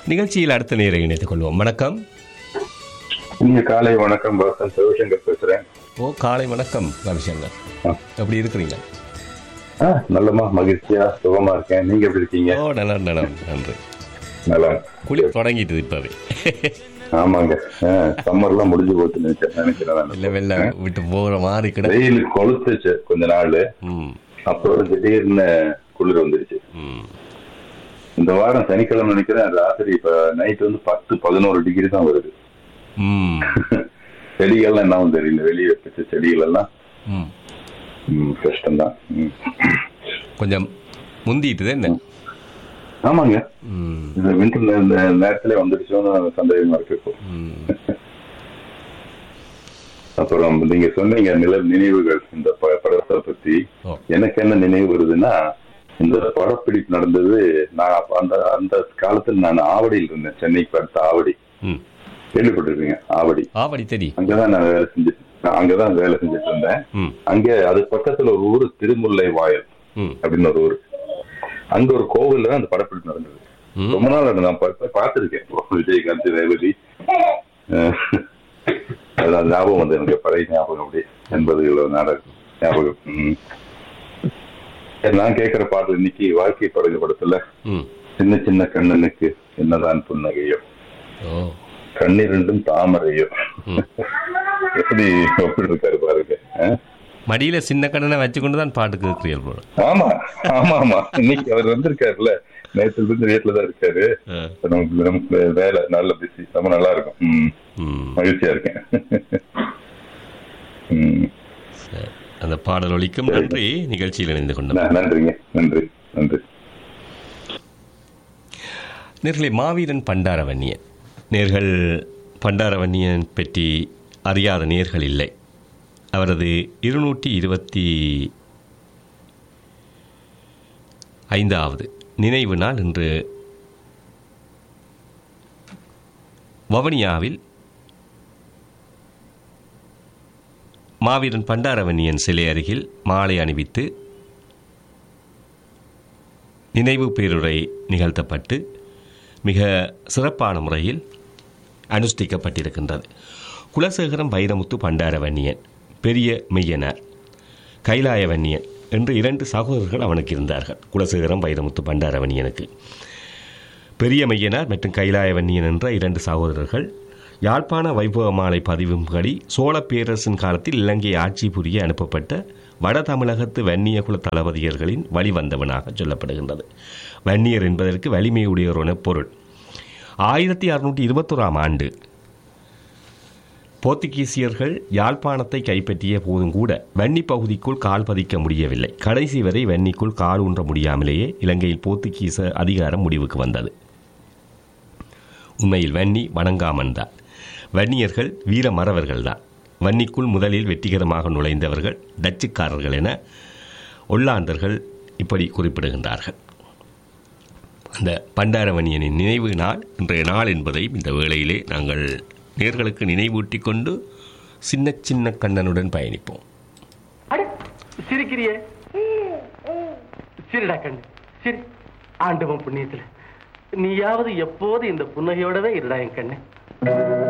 நிகழ்ச்சியில் அடுத்த நேரை இணைத்துக் கொள்வோம் வணக்கம் இங்க காலை வணக்கம் பாசன் சிவசங்கர் பேசுறேன் ஓ காலை வணக்கம் ரவிசங்கர் ஆ. எப்படி இருக்கிறீங்க ஆ, நல்லமா மகிழ்ச்சியா சுகமா இருக்கேன் நீங்க எப்படி இருக்கீங்க ஓ நல்லா நல்லா நன்றி நல்லா குளிர் தொடங்கிட்டது இப்பவே ஆமாங்க சம்மர்லாம் முடிஞ்சு போச்சு நினைச்சேன் நினைக்கிறேன் நானு. இல்ல வெள்ள விட்டு போற மாதிரி கிட வெயில் கொளுத்துச்சு கொஞ்ச நாள் ம் அப்புறம் திடீர்னு குளிர் வந்துருச்சு ம் இந்த வாரம் சனிக்கிழமை நினைக்கிறேன் ராத்திரி இப்ப நைட் வந்து பத்து பதினோரு டிகிரி தான் வருது ம் செடிகள்லாம் என்ன தெரியல வெளியே வச்ச செடிகள் எல்லாம் ம் ம், கஷ்டம்தான் ம். கொஞ்சம் முந்திட்டுது என்ன ஆமாங்க ம் இந்த விண்டர் இந்த நேரத்துல வந்துடுச்சோன்னு சந்தேகமா இருக்கு இப்போ ம் அப்புறம் நீங்க சொன்னீங்க நில நினைவுகள் இந்த ப- படத்தை பத்தி ஓ எனக்கு என்ன நினைவு வருதுன்னா இந்த படப்பிடிப்பு நடந்தது நான் அப்ப அந்த அந்த காலத்துல நான் ஆவடியில் இருந்தேன் சென்னைக்கு அடுத்த ஆவடி ம் கேள்விப்பட்டிருக்கீங்க ஆவடி ஆவடி தெரி அங்கதான் நான் வேலை செஞ்சுட்டு நான் அங்கதான் வேலை செஞ்சுட்டு இருந்தேன் ம் அங்க அது பக்கத்துல ஒரு ஊர் திருமுல்லை வாயல் ம் அப்படின்னு ஒரு ஊர் அங்க ஒரு கோவில்ல தான் அந்த படப்பிடிப்பு நடந்தது ம் ரொம்ப நாள் அது நான் பா- பார்த்திருக்கேன் விஜயகாந்த் ரேவதி அஹ், அதான் ஞாபகம் வந்து எனக்கு பழைய ஞாபகம் அப்படி எண்பதுகள நாடகம் ஞாபகம் ம். சரி, நான் கேட்கிற பாட்டு இன்னைக்கு வாழ்க்கை படகு படத்துல ம் சின்ன சின்ன கண்ணனுக்கு என்னதான் புன்னகையோ ஓ கண்ணிரண்டும் தாமரையோ ம். எப்படி எப்படி இருக்காரு பாருங்க அஹ்? மடியில சின்ன கடனை வச்சுக்கொண்டு தான் பாட்டு கேட்கிறீர்கள் போல ஆமா ஆமா ஆமா இன்னைக்கு அவர் வந்திருக்காருல்ல நேற்று இருந்து வீட்டுல தான் இருக்காரு ஆ. நமக்கு நமக்கு வேலை நல்ல பிஸி ரொம்ப நல்லா இருக்கும் ம். ம் மகிழ்ச்சியா இருக்கேன் ம். சரி. அந்த பாடல் ஒலிக்கும் நன்றி நிகழ்ச்சியில் இணைந்து கொண்டோம் ந- நன்றிங்க நன்றி நன்றி நேர்களை மாவீரன் பண்டாரவன்னியன் நேர்கள் பண்டாரவன்னியன் பற்றி அறியாத நேர்கள் இல்லை அவரது இருநூற்றி இருபத்தி ஐந்தாவது நினைவு நாள் இன்று வவனியாவில் மாவீரன் பண்டாரவன்னியன் சிலை அருகில் மாலை அணிவித்து நினைவு பேருரை நிகழ்த்தப்பட்டு மிக சிறப்பான முறையில் அனுஷ்டிக்கப்பட்டிருக்கின்றது குலசேகரம் வைரமுத்து பண்டாரவன்னியன் பெரிய மெய்யனார் கைலாயவன்னியன் என்று இரண்டு சகோதரர்கள் அவனுக்கு இருந்தார்கள் குலசேகரம் வைரமுத்து பண்டாரவன்னியனுக்கு பெரிய மையனார் மற்றும் கைலாயவன்னியன் என்ற இரண்டு சகோதரர்கள் யாழ்ப்பாண வைபவ மாலை பதிவும்படி சோழ பேரரசின் காலத்தில் இலங்கை ஆட்சி புரிய அனுப்பப்பட்ட வட தமிழகத்து வன்னிய குல தளபதியர்களின் வழிவந்தவனாக சொல்லப்படுகின்றது வன்னியர் என்பதற்கு வலிமையுடையோர் என பொருள் ஆயிரத்தி அறுநூற்றி இருபத்தோராம் ஆண்டு போர்த்துகீசியர்கள் யாழ்ப்பாணத்தை கைப்பற்றிய போதும் கூட வன்னி பகுதிக்குள் கால் பதிக்க முடியவில்லை கடைசி வரை வன்னிக்குள் கால் ஊன்ற முடியாமலேயே இலங்கையில் போர்த்துகீச அதிகாரம் முடிவுக்கு வந்தது உண்மையில் வன்னி வணங்காமன் தான் வன்னியர்கள் வீர மறவர்கள்தான் வன்னிக்குள் முதலில் வெற்றிகரமாக நுழைந்தவர்கள் டச்சுக்காரர்கள் என ஒல்லாந்தர்கள் இப்படி குறிப்பிடுகின்றார்கள் அந்த பண்டாரவணியனின் நினைவு நாள் இன்றைய நாள் என்பதை இந்த வேளையிலே நாங்கள் நேர்களுக்கு நினைவூட்டி கொண்டு சின்ன சின்ன கண்ணனுடன் பயணிப்போம் அட சிரிக்கிறியே சிரிடா கண்ணு சிரி ஆண்டவன் புண்ணியத்துல நீயாவது எப்போது இந்த புன்னகையோடவே இருடா என் கண்ணு